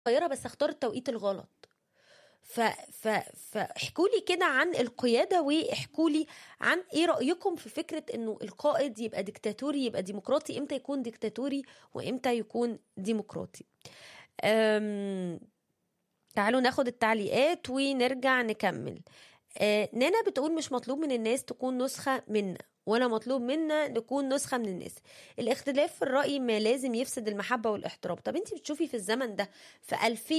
صغيره بس اختار التوقيت الغلط ف ف فاحكوا لي كده عن القياده واحكوا لي عن ايه رايكم في فكره انه القائد يبقى ديكتاتوري يبقى ديمقراطي امتى يكون ديكتاتوري وامتى يكون ديمقراطي أم... تعالوا ناخد التعليقات ونرجع نكمل آه نانا بتقول مش مطلوب من الناس تكون نسخة منا ولا مطلوب منا نكون نسخة من الناس الاختلاف في الرأي ما لازم يفسد المحبة والاحترام طب انت بتشوفي في الزمن ده في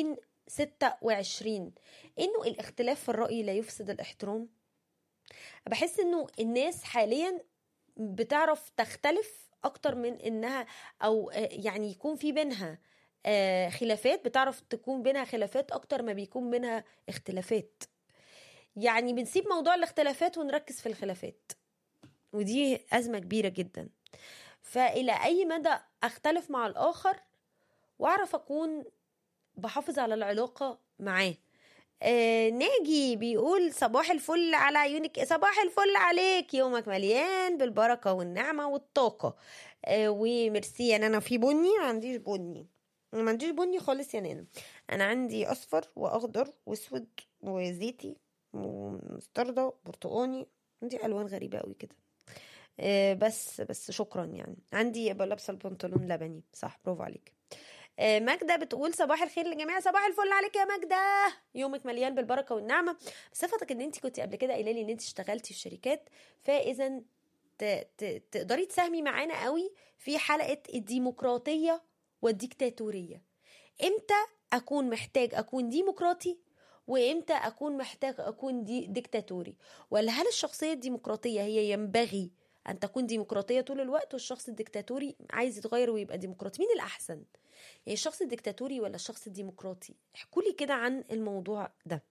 2026 انه الاختلاف في الرأي لا يفسد الاحترام بحس انه الناس حاليا بتعرف تختلف اكتر من انها او يعني يكون في بينها خلافات بتعرف تكون بينها خلافات اكتر ما بيكون بينها اختلافات يعني بنسيب موضوع الاختلافات ونركز في الخلافات ودي أزمة كبيرة جدا فإلى أي مدى أختلف مع الآخر وأعرف أكون بحافظ على العلاقة معاه آه ناجي بيقول صباح الفل على عيونك صباح الفل عليك يومك مليان بالبركة والنعمة والطاقة آه وميرسي يعني أنا في بني ما عنديش بني ما عنديش بني خالص يا نانا أنا عندي أصفر وأخضر وأسود وزيتي ومستردة برتقاني عندي الوان غريبه قوي كده آه بس بس شكرا يعني عندي يبقى لابسه البنطلون لبني صح برافو عليك آه ماجدة بتقول صباح الخير للجميع صباح الفل عليك يا ماجدة يومك مليان بالبركة والنعمة بصفتك ان انت كنت قبل كده قايله لي ان انت اشتغلتي في شركات فاذا تقدري تساهمي معانا قوي في حلقة الديمقراطية والديكتاتورية امتى اكون محتاج اكون ديمقراطي وامتى اكون محتاج اكون دي ديكتاتوري ولا هل الشخصيه الديمقراطيه هي ينبغي ان تكون ديمقراطيه طول الوقت والشخص الديكتاتوري عايز يتغير ويبقى ديمقراطي مين الاحسن يعني الشخص الديكتاتوري ولا الشخص الديمقراطي احكوا لي كده عن الموضوع ده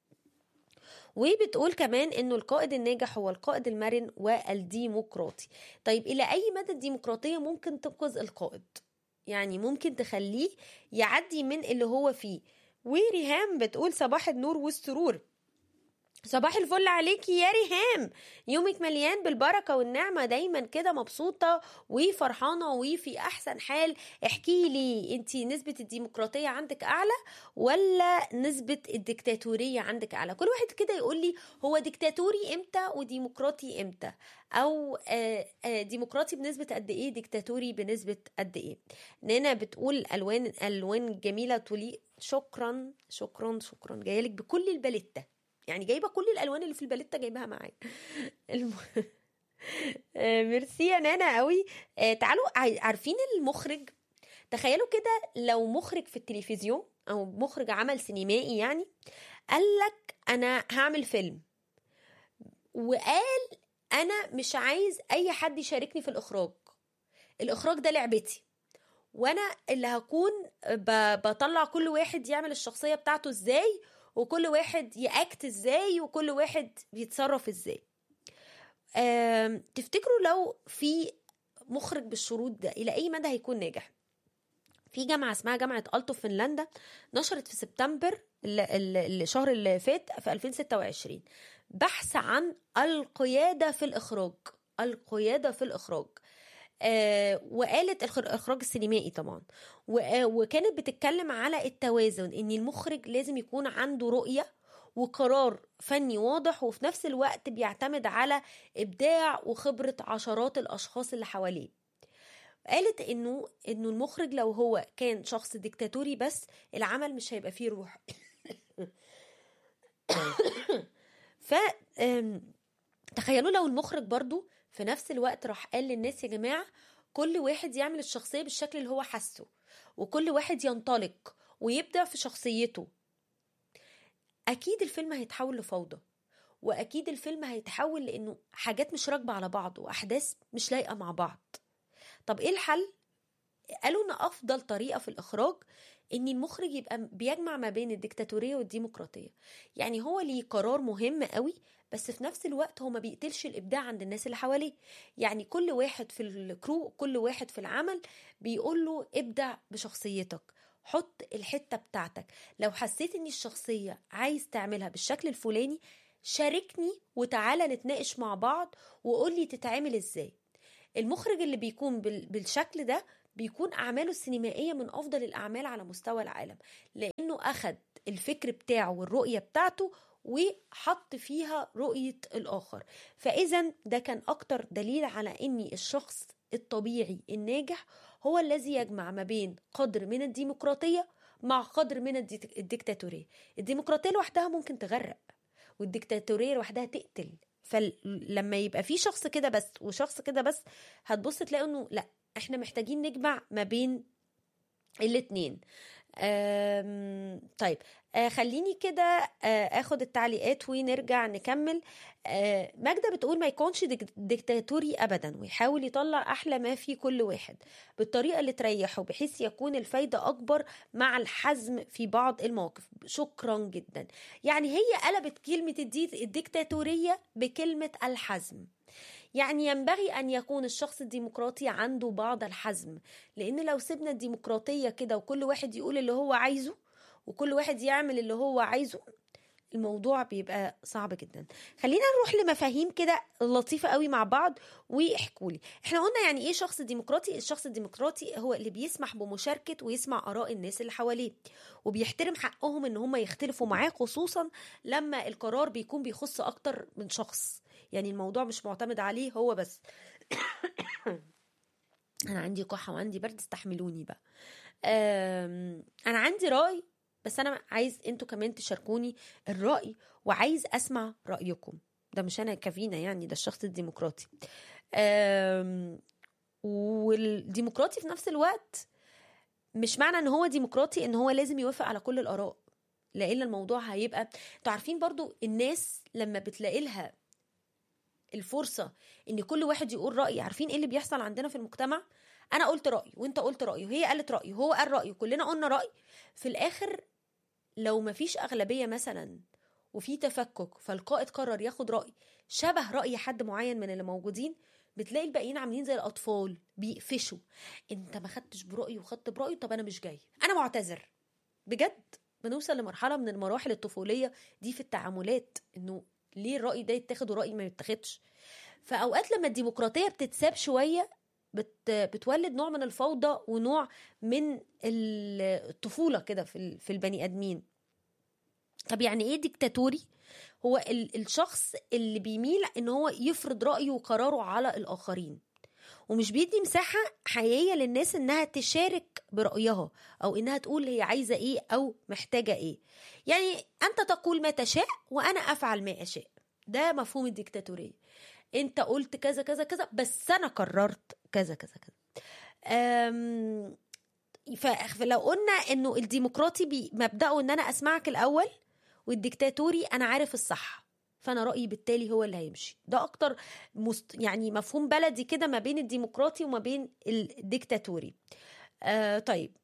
وبتقول كمان انه القائد الناجح هو القائد المرن والديمقراطي طيب الى اي مدى الديمقراطيه ممكن تنقذ القائد يعني ممكن تخليه يعدي من اللي هو فيه وريهام بتقول صباح النور والسرور صباح الفل عليكي يا ريهام يومك مليان بالبركة والنعمة دايما كده مبسوطة وفرحانة وفي أحسن حال احكي لي انت نسبة الديمقراطية عندك أعلى ولا نسبة الديكتاتورية عندك أعلى كل واحد كده يقول لي هو ديكتاتوري امتى وديمقراطي امتى أو آآ آآ ديمقراطي بنسبة قد ايه ديكتاتوري بنسبة قد ايه نانا بتقول ألوان ألوان جميلة تليق شكرا شكرا شكرا جايلك بكل الباليتة يعني جايبه كل الالوان اللي في الباليتا جايباها معايا الم... ميرسي يا نانا قوي تعالوا عارفين المخرج تخيلوا كده لو مخرج في التلفزيون او مخرج عمل سينمائي يعني قال لك انا هعمل فيلم وقال انا مش عايز اي حد يشاركني في الاخراج الاخراج ده لعبتي وانا اللي هكون بطلع كل واحد يعمل الشخصيه بتاعته ازاي وكل واحد ياكت ازاي وكل واحد بيتصرف ازاي تفتكروا لو في مخرج بالشروط ده الى اي مدى هيكون ناجح في جامعة اسمها جامعة ألتو في فنلندا نشرت في سبتمبر الشهر اللي فات في 2026 بحث عن القيادة في الإخراج القيادة في الإخراج آه وقالت الاخراج السينمائي طبعا وكانت بتتكلم على التوازن ان المخرج لازم يكون عنده رؤيه وقرار فني واضح وفي نفس الوقت بيعتمد على ابداع وخبره عشرات الاشخاص اللي حواليه قالت انه انه المخرج لو هو كان شخص ديكتاتوري بس العمل مش هيبقى فيه روح ف تخيلوا لو المخرج برضو في نفس الوقت راح قال للناس يا جماعة كل واحد يعمل الشخصية بالشكل اللي هو حاسه وكل واحد ينطلق ويبدع في شخصيته أكيد الفيلم هيتحول لفوضى وأكيد الفيلم هيتحول لأنه حاجات مش راكبة على بعض وأحداث مش لايقة مع بعض طب إيه الحل؟ قالوا إن أفضل طريقة في الإخراج ان المخرج يبقى بيجمع ما بين الديكتاتوريه والديمقراطيه يعني هو ليه قرار مهم قوي بس في نفس الوقت هو ما بيقتلش الابداع عند الناس اللي حواليه يعني كل واحد في الكرو كل واحد في العمل بيقول له ابدع بشخصيتك حط الحته بتاعتك لو حسيت ان الشخصيه عايز تعملها بالشكل الفلاني شاركني وتعالى نتناقش مع بعض وقول لي تتعمل ازاي المخرج اللي بيكون بالشكل ده بيكون اعماله السينمائيه من افضل الاعمال على مستوى العالم لانه اخد الفكر بتاعه والرؤيه بتاعته وحط فيها رؤيه الاخر فاذا ده كان اكتر دليل على ان الشخص الطبيعي الناجح هو الذي يجمع ما بين قدر من الديمقراطيه مع قدر من الديكتاتوريه الديمقراطيه لوحدها ممكن تغرق والديكتاتوريه لوحدها تقتل فلما يبقى في شخص كده بس وشخص كده بس هتبص تلاقي انه لا احنا محتاجين نجمع ما بين الاتنين طيب آه خليني كده آه اخد التعليقات ونرجع نكمل آه ماجدة بتقول ما يكونش ديكتاتوري ابدا ويحاول يطلع احلى ما في كل واحد بالطريقة اللي تريحه بحيث يكون الفايدة اكبر مع الحزم في بعض المواقف شكرا جدا يعني هي قلبت كلمة الديكتاتورية بكلمة الحزم يعني ينبغي أن يكون الشخص الديمقراطي عنده بعض الحزم لأن لو سيبنا الديمقراطية كده وكل واحد يقول اللي هو عايزه وكل واحد يعمل اللي هو عايزه الموضوع بيبقى صعب جدا خلينا نروح لمفاهيم كده لطيفه قوي مع بعض واحكوا لي احنا قلنا يعني ايه شخص ديمقراطي الشخص الديمقراطي هو اللي بيسمح بمشاركه ويسمع اراء الناس اللي حواليه وبيحترم حقهم ان هم يختلفوا معاه خصوصا لما القرار بيكون بيخص اكتر من شخص يعني الموضوع مش معتمد عليه هو بس انا عندي كحه وعندي برد استحملوني بقى انا عندي راي بس انا عايز انتوا كمان تشاركوني الراي وعايز اسمع رايكم ده مش انا كفينا يعني ده الشخص الديمقراطي والديمقراطي في نفس الوقت مش معنى ان هو ديمقراطي ان هو لازم يوافق على كل الاراء لان الموضوع هيبقى انتوا عارفين برضو الناس لما بتلاقي لها الفرصة ان كل واحد يقول رأي عارفين ايه اللي بيحصل عندنا في المجتمع انا قلت رأيي وانت قلت رأيه وهي قالت رأيه وهو قال رأيه كلنا قلنا رأي في الاخر لو مفيش اغلبية مثلا وفي تفكك فالقائد قرر ياخد رأي شبه رأي حد معين من اللي موجودين بتلاقي الباقيين عاملين زي الاطفال بيقفشوا انت ما خدتش برأيي وخدت برأيي طب انا مش جاي انا معتذر بجد بنوصل لمرحله من المراحل الطفوليه دي في التعاملات انه ليه الراي ده يتاخد وراي ما يتاخدش فاوقات لما الديمقراطيه بتتساب شويه بت بتولد نوع من الفوضى ونوع من الطفوله كده في في البني ادمين طب يعني ايه ديكتاتوري هو الشخص اللي بيميل ان هو يفرض رايه وقراره على الاخرين ومش بيدي مساحه حقيقيه للناس انها تشارك برايها او انها تقول هي عايزه ايه او محتاجه ايه يعني انت تقول ما تشاء وانا افعل ما اشاء ده مفهوم الديكتاتوريه انت قلت كذا كذا كذا بس انا قررت كذا كذا كذا أم فلو قلنا انه الديمقراطي مبداه ان انا اسمعك الاول والديكتاتوري انا عارف الصح فانا رايي بالتالي هو اللي هيمشي ده اكتر مست... يعني مفهوم بلدي كده ما بين الديمقراطي وما بين الديكتاتوري آه طيب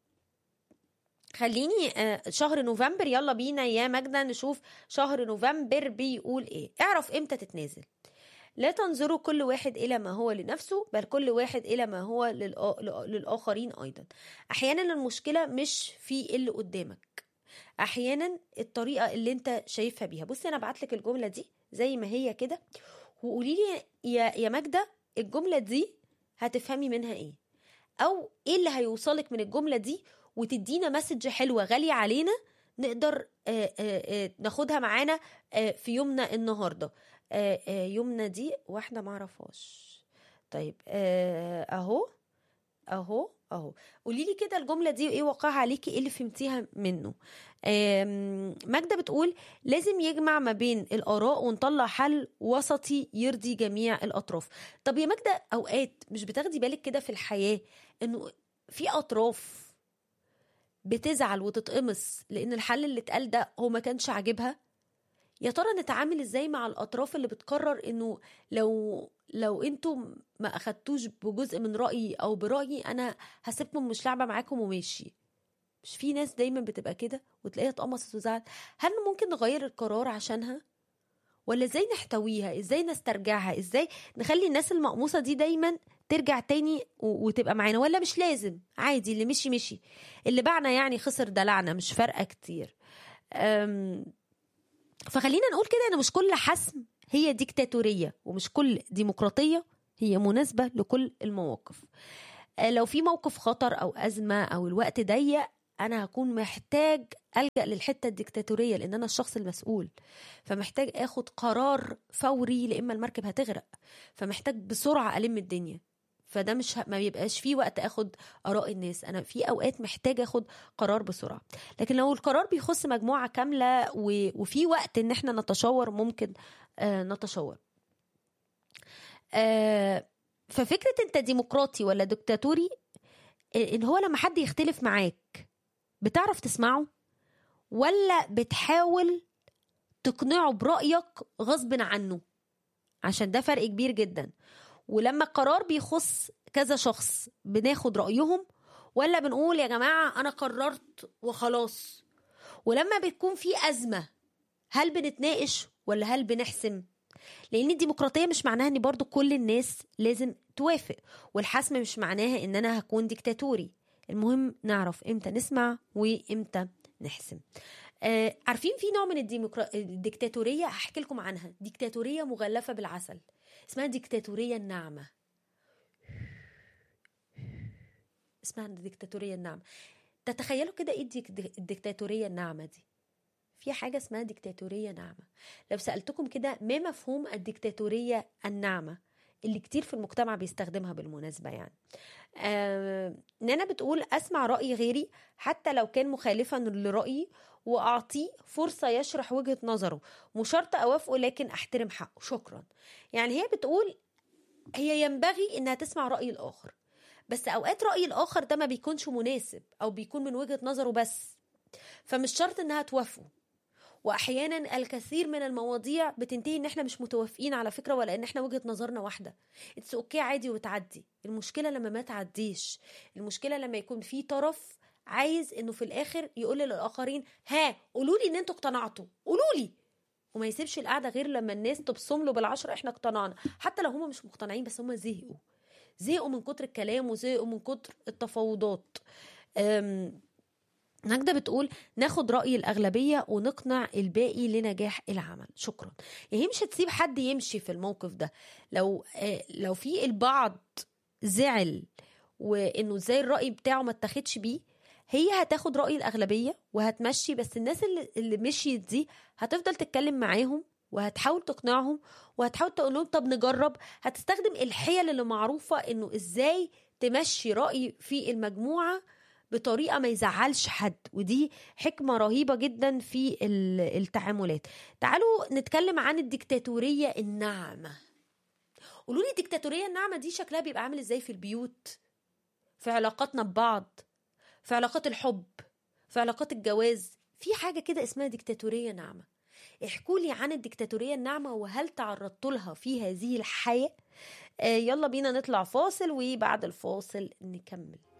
خليني آه شهر نوفمبر يلا بينا يا ماجدة نشوف شهر نوفمبر بيقول ايه اعرف امتى تتنازل لا تنظروا كل واحد الى ما هو لنفسه بل كل واحد الى ما هو للاخرين ايضا احيانا المشكله مش في اللي قدامك احيانا الطريقه اللي انت شايفها بيها بصي انا ابعت لك الجمله دي زي ما هي كده وقولي لي يا يا ماجده الجمله دي هتفهمي منها ايه او ايه اللي هيوصلك من الجمله دي وتدينا مسج حلوه غاليه علينا نقدر آآ آآ ناخدها معانا في يومنا النهارده يومنا دي واحده معرفهاش طيب اهو اهو اهو قولي لي كده الجمله دي ايه وقعها عليكي ايه اللي فهمتيها منه ماجده بتقول لازم يجمع ما بين الاراء ونطلع حل وسطي يرضي جميع الاطراف طب يا ماجده اوقات مش بتاخدي بالك كده في الحياه انه في اطراف بتزعل وتتقمص لان الحل اللي اتقال ده هو ما كانش عاجبها يا ترى نتعامل ازاي مع الاطراف اللي بتقرر انه لو لو انتم ما اخدتوش بجزء من رايي او برايي انا هسيبكم مش لعبه معاكم وماشي مش في ناس دايما بتبقى كده وتلاقيها اتقمصت وزعلت هل ممكن نغير القرار عشانها ولا ازاي نحتويها ازاي نسترجعها ازاي نخلي الناس المقموصه دي دايما ترجع تاني وتبقى معانا ولا مش لازم عادي اللي مشي مشي اللي باعنا يعني خسر دلعنا مش فارقه كتير فخلينا نقول كده ان مش كل حسم هي ديكتاتوريه ومش كل ديمقراطيه هي مناسبه لكل المواقف آه، لو في موقف خطر او ازمه او الوقت ضيق انا هكون محتاج الجا للحته الديكتاتوريه لان انا الشخص المسؤول فمحتاج اخد قرار فوري لاما المركب هتغرق فمحتاج بسرعه الم الدنيا فده مش ه... ما بيبقاش فيه وقت اخد اراء الناس انا في اوقات محتاج اخد قرار بسرعه لكن لو القرار بيخص مجموعه كامله و... وفي وقت ان احنا نتشاور ممكن آه نتشاور آه ففكره انت ديمقراطي ولا ديكتاتوري ان هو لما حد يختلف معاك بتعرف تسمعه ولا بتحاول تقنعه برأيك غصب عنه عشان ده فرق كبير جدا ولما القرار بيخص كذا شخص بناخد رأيهم ولا بنقول يا جماعة أنا قررت وخلاص ولما بتكون في أزمة هل بنتناقش ولا هل بنحسم لأن الديمقراطية مش معناها إن برضو كل الناس لازم توافق والحسم مش معناها إن أنا هكون ديكتاتوري المهم نعرف إمتى نسمع وإمتى نحسم آه عارفين في نوع من الديمقرا... الديكتاتورية هحكي لكم عنها ديكتاتورية مغلفة بالعسل اسمها ديكتاتورية الناعمة اسمها الديكتاتورية الناعمة تتخيلوا كده ايه الديك- الديكتاتورية الناعمة دي في حاجة اسمها ديكتاتورية ناعمة لو سألتكم كده ما مفهوم الديكتاتورية الناعمة اللي كتير في المجتمع بيستخدمها بالمناسبة يعني آه نانا بتقول أسمع رأي غيري حتى لو كان مخالفا لرأيي وأعطيه فرصة يشرح وجهة نظره مش شرط أوافقه لكن أحترم حقه شكرا يعني هي بتقول هي ينبغي إنها تسمع رأي الآخر بس أوقات رأي الآخر ده ما بيكونش مناسب أو بيكون من وجهة نظره بس فمش شرط إنها توافقه واحيانا الكثير من المواضيع بتنتهي ان احنا مش متوافقين على فكره ولا ان احنا وجهه نظرنا واحده اتس اوكي عادي وتعدي المشكله لما ما تعديش المشكله لما يكون في طرف عايز انه في الاخر يقول للاخرين ها قولوا لي ان انتوا اقتنعتوا قولوا لي وما يسيبش القعده غير لما الناس تبصم له بالعشره احنا اقتنعنا حتى لو هم مش مقتنعين بس هم زهقوا زهقوا من كتر الكلام وزهقوا من كتر التفاوضات أم نجدة بتقول ناخد رأي الأغلبية ونقنع الباقي لنجاح العمل شكرا يعني هي مش هتسيب حد يمشي في الموقف ده لو آه، لو في البعض زعل وانه ازاي الرأي بتاعه ما اتاخدش بيه هي هتاخد رأي الأغلبية وهتمشي بس الناس اللي, اللي مشيت دي هتفضل تتكلم معاهم وهتحاول تقنعهم وهتحاول تقول لهم طب نجرب هتستخدم الحيل اللي معروفة انه ازاي تمشي رأي في المجموعة بطريقه ما يزعلش حد ودي حكمه رهيبه جدا في ال- التعاملات تعالوا نتكلم عن الديكتاتوريه الناعمه قولوا لي الديكتاتوريه الناعمه دي شكلها بيبقى عامل ازاي في البيوت في علاقاتنا ببعض في علاقات الحب في علاقات الجواز في حاجه كده اسمها ديكتاتوريه ناعمه احكوا لي عن الديكتاتوريه الناعمه وهل تعرضت لها في هذه الحياه آه يلا بينا نطلع فاصل وبعد الفاصل نكمل